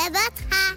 إجابتها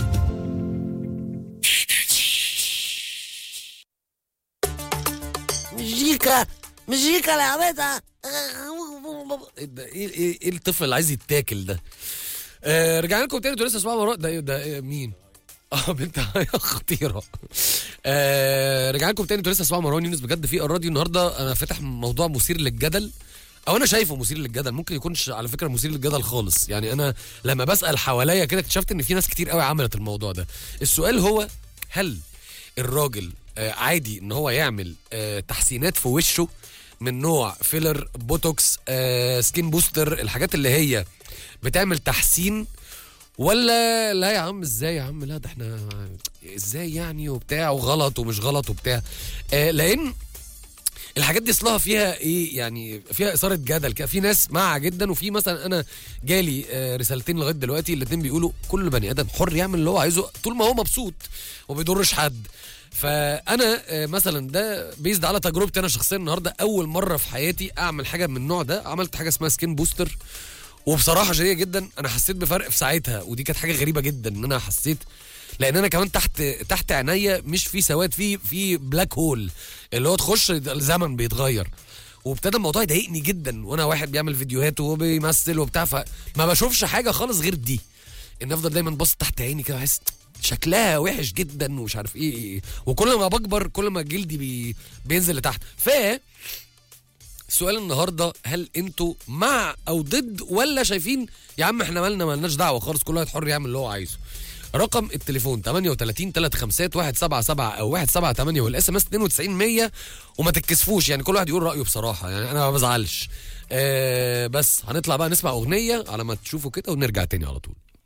مزيكا مزيكا لعبتها ايه ده ايه ايه إيه الطفل اللي عايز يتاكل ده آه رجعنا لكم تاني انتوا لسه اسمعوا مرات ده ده إيه مين اه بنت خطيره آه رجعنا لكم تاني انتوا لسه اسمعوا مروان يونس بجد في الراديو النهارده انا فاتح موضوع مثير للجدل او انا شايفه مثير للجدل ممكن يكونش على فكره مثير للجدل خالص يعني انا لما بسال حواليا كده اكتشفت ان في ناس كتير قوي عملت الموضوع ده السؤال هو هل الراجل آه، عادي ان هو يعمل آه، تحسينات في وشه من نوع فيلر بوتوكس آه، سكين بوستر الحاجات اللي هي بتعمل تحسين ولا لا يا عم ازاي يا عم لا ده احنا ازاي يعني وبتاع وغلط ومش غلط وبتاع آه لان الحاجات دي اصلها فيها ايه يعني فيها اثاره جدل كده في ناس معها جدا وفي مثلا انا جالي آه، رسالتين لغايه دلوقتي الاثنين بيقولوا كل بني ادم حر يعمل اللي هو عايزه طول ما هو مبسوط وما بيضرش حد فانا آه، مثلا ده بيزد على تجربتي انا شخصيا النهارده اول مره في حياتي اعمل حاجه من النوع ده عملت حاجه اسمها سكين بوستر وبصراحه شديده جدا انا حسيت بفرق في ساعتها ودي كانت حاجه غريبه جدا ان انا حسيت لان انا كمان تحت تحت عينيا مش في سواد في في بلاك هول اللي هو تخش الزمن بيتغير وابتدى الموضوع يضايقني جدا وانا واحد بيعمل فيديوهات وبيمثل وبتاع فما بشوفش حاجه خالص غير دي ان افضل دايما باص تحت عيني كده بحس شكلها وحش جدا ومش عارف ايه, إيه. وكل ما بكبر كل ما جلدي بي بينزل لتحت ف سؤال النهارده هل انتوا مع او ضد ولا شايفين يا عم احنا مالنا مالناش دعوه خالص كل واحد حر يعمل اللي هو عايزه رقم التليفون 38 35 177 او 178 والاس ام اس 92 100 وما تتكسفوش يعني كل واحد يقول رايه بصراحه يعني انا ما بزعلش آه بس هنطلع بقى نسمع اغنيه على ما تشوفوا كده ونرجع تاني على طول